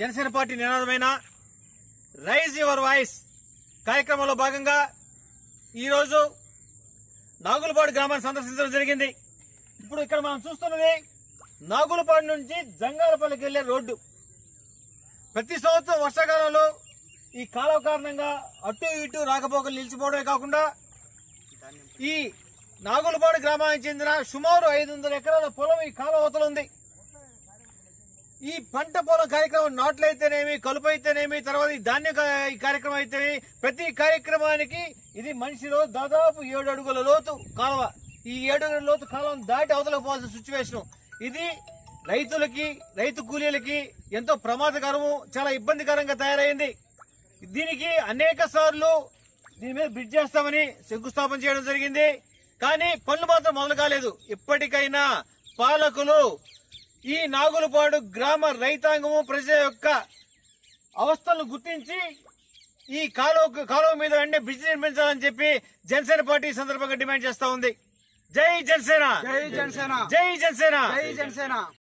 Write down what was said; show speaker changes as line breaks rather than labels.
Janasena party నినాదమైన raise your voice కార్యక్రమంలో భాగంగా ఈరోజు నాగులపాడు గ్రామాన్ని సందర్శించడం జరిగింది ఇప్పుడు ఇక్కడ మనం చూస్తున్నది నాగులపాడు నుంచి జంగాలపల్లికి వెళ్లే రోడ్డు ప్రతి సంవత్సరం వర్షాకాలంలో ఈ కాలువ కారణంగా అటు ఇటు రాకపోకలు నిలిచిపోవడమే కాకుండా ఈ నాగులపాడు గ్రామానికి చెందిన సుమారు ఐదు వందల ఎకరాల పొలం ఈ కాలువ అవతల ఉంది ఈ పంట పొలం కార్యక్రమం నాట్లయితేనేమి కలుపు అయితేనేమి తర్వాత ఈ ధాన్య కా- ఈ కార్యక్రమం అయితేనేమి ప్రతి కార్యక్రమానికి ఇది మనిషిలో దాదాపు ఏడు అడుగుల లోతు కాలువ ఈ ఏడు అడుగుల లోతు కాలువను దాటి అవతలకు పోవాల్సిన సిచ్యువేషన్ ఇది రైతులకి రైతు కూలీలకి ఎంతో ప్రమాదకరము చాలా ఇబ్బందికరంగా తయారైంది దీనికి అనేక సార్లు దీని మీద బ్రిడ్జ్ చేస్తామని శంకుస్థాపన చేయడం జరిగింది కానీ పనులు మాత్రం మొదలు కాలేదు ఇప్పటికైనా పాలకులు ఈ నాగులపాడు గ్రామ రైతాంగము ప్రజల యొక్క అవస్థలను గుర్తించి ఈ కాలువ కాలువ మీద వెంటనే బ్రిడ్జ్ నిర్మించాలని చెప్పి జనసేన పార్టీ ఈ సందర్భంగా డిమాండ్ చేస్తా ఉంది జై జనసేన
జై జనసేన
జై జనసేన
జై జనసేన